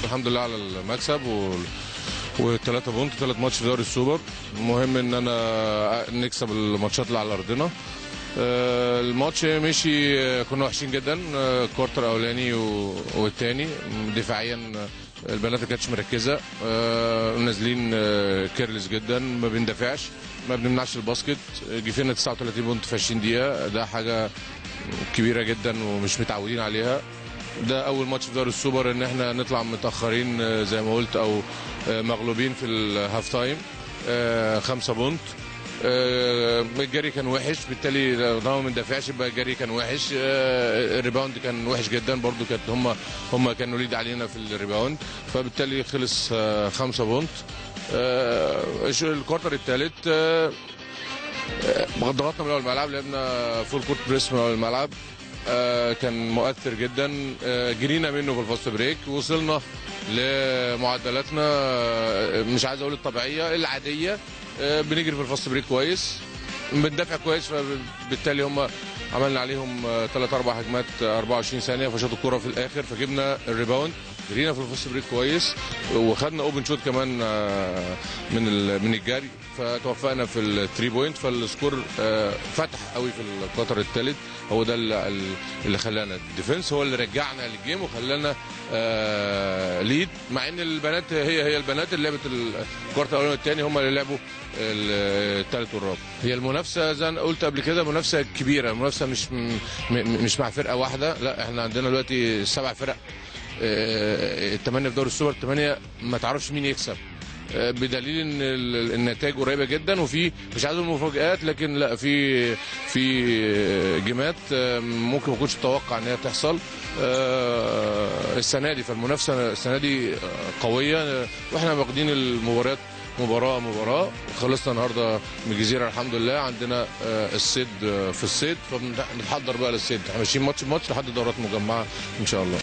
الحمد لله على المكسب و وثلاثة بونت ثلاث ماتش في دوري السوبر المهم ان انا نكسب الماتشات اللي على ارضنا آه، الماتش مشي آه، كنا وحشين جدا آه، الكوارتر الاولاني و- والتاني دفاعيا آه، البنات ما كانتش مركزه آه، نازلين آه، كيرلس جدا ما بندافعش ما بنمنعش الباسكت آه، جه فينا 39 بونت في 20 دقيقه ده حاجه كبيره جدا ومش متعودين عليها ده اول ماتش في دوري السوبر ان احنا نطلع متاخرين آه، زي ما قلت او آه، مغلوبين في الهاف تايم آه، خمسة بونت آه، الجري كان وحش بالتالي لو ما بندافعش يبقى الجري كان وحش آه، الريباوند كان وحش جدا برضو كانت هم هم كانوا ليد علينا في الريباوند فبالتالي خلص آه، خمسة بونت آه، الكوارتر الثالث آه، آه، ضغطنا من اول الملعب لعبنا فول كورت بريس من اول الملعب آه، كان مؤثر جدا آه، جرينا منه في الفاست بريك وصلنا لمعدلاتنا آه، مش عايز اقول الطبيعيه العاديه آه، بنجري في الفاست بريك كويس بندافع كويس فبالتالي هم عملنا عليهم ثلاث اربع هجمات آه، 24 ثانيه فشاطوا الكوره في الاخر فجبنا الريباوند جرينا في الفاست بريك كويس وخدنا اوبن شوت كمان آه، من ال- من الجري فتوفقنا في الثري بوينت فالسكور آه، فتح قوي في الكوتر الثالث هو ده اللي اللي خلانا الديفنس هو اللي رجعنا للجيم وخلانا آه، ليد مع ان البنات هي هي البنات اللي لعبت الكوارتر الاولاني والثاني هم اللي لعبوا الثالث والرابع هي المنافسه زي ما قلت قبل كده منافسه كبيره المنافسه مش م- م- مش مع فرقه واحده لا احنا عندنا دلوقتي سبع فرق آه، الثمانيه في دوري السوبر الثمانيه ما تعرفش مين يكسب آه، بدليل ان ال- النتائج قريبه جدا وفي مش عايز اقول مفاجآت لكن لا في في آه، جيمات آه، ممكن ما كنتش متوقع ان هي تحصل آه، السنه دي فالمنافسه السنه دي آه، قويه آه، واحنا واخدين المباريات مباراه مباراه خلصنا النهارده من الجزيره الحمد لله عندنا آه، الصيد آه، في الصيد فبنتحضر بقى للصيد احنا ماشيين ماتش بماتش لحد دورات مجمعه ان شاء الله